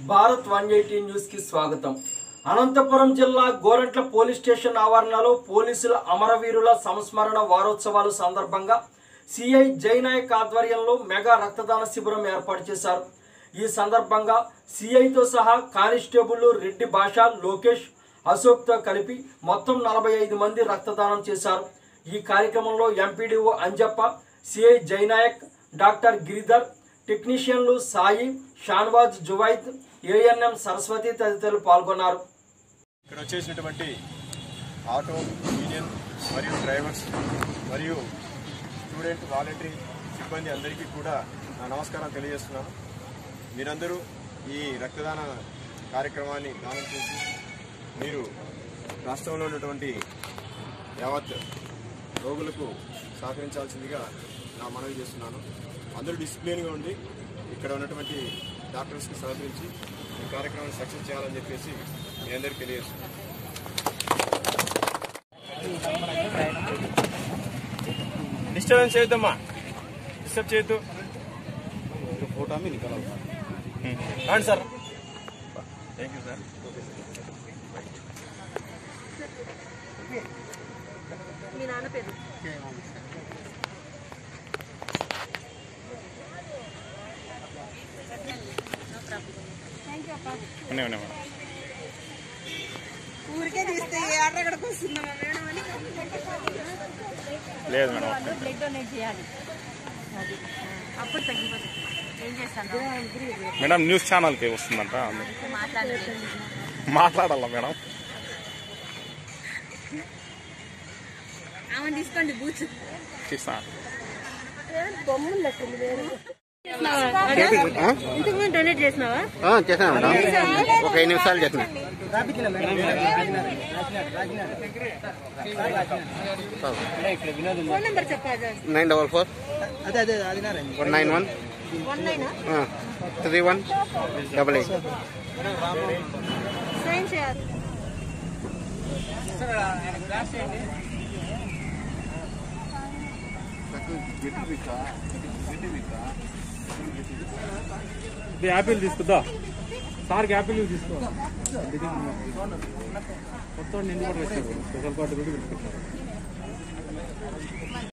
Bharat one eighty news కి స్వాగతం అనంతపురం జిల్లా గోరంట్ల పోలీస్ స్టేషన్ ఆవరణలో పోలీసుల అమరవీరుల సంస్మరణ వారోత్సవాలు సందర్భంగా సిఐ జైనాయక్ ఆధ్వర్యంలో మెగా రక్తదాన శిబిరం ఏర్పాటు చేశారు ఈ సందర్భంగా సిఐతో సహా కానిస్టేబుల్ రెడ్డి భాష లోకేష్ అశోక్తో కలిపి మొత్తం నలభై ఐదు మంది రక్తదానం చేశారు ఈ కార్యక్రమంలో MPDO Anjappa CI Jainayak doctor Giridhar టెక్నీషియన్లు సాయి షాన్వాజ్ జువైద్ ఏఎన్ఎం సరస్వతి తదితరులు పాల్గొన్నారు ఇక్కడ వచ్చేసినటువంటి ఆటో యూనియన్ మరియు డ్రైవర్స్ మరియు స్టూడెంట్ వాలంటరీ సిబ్బంది అందరికీ కూడా నా నమస్కారం తెలియజేస్తున్నాను మీరందరూ ఈ రక్తదాన కార్యక్రమాన్ని దానం చేసి మీరు రాష్ట్రంలో ఉన్నటువంటి యావత్ రోగులకు సహకరించాల్సిందిగా నా మనవి చేస్తున్నాను అందరూ డిసిప్లిన్గా ఉండి ఇక్కడ ఉన్నటువంటి డాక్టర్స్కి సహకరించి ఈ కార్యక్రమాన్ని సక్సెస్ చేయాలని చెప్పేసి మీ అందరికీ తెలియజేస్తున్నాను డిస్టర్బెన్స్ చేయొద్దమ్మా డిస్టర్బ్ చేయొద్దు ఫోటో మీ రండి సార్ థ్యాంక్ యూ సార్ మీ నాన్న పేరు ఉన్నాయి ఉన్నాయి మేడం ఊరికే తీస్తే ఏ ఆట ఎక్కడికి వస్తుందమ్మా మేడం అని లేదు మేడం బ్లడ్ డొనేట్ చేయాలి అది అప్పుడు తగ్గిపోతుంది ఏం చేస్తాను మేడం న్యూస్ ఛానల్కి వస్తుందంట మాట్లాడలేదు మాట్లాడాలా మేడం ఆమె తీసుకోండి బూచ్ తీస్తా ఇంతకు ముందు డొనేట్ చేసినావా చేశాను మేడం ఒక ఐదు నిమిషాలు చేసిన ఫోన్ నెంబర్ చెప్పాలి nine double four one nine one one nine three one double eight sign చేయాలి యాపిల్ తీసుకుందా సార్కి యాపిల్ తీసుకో మొత్తం నిండు కూడా వచ్చారు స్పెషల్ పార్టీ కూడా పెట్టుకుంటారు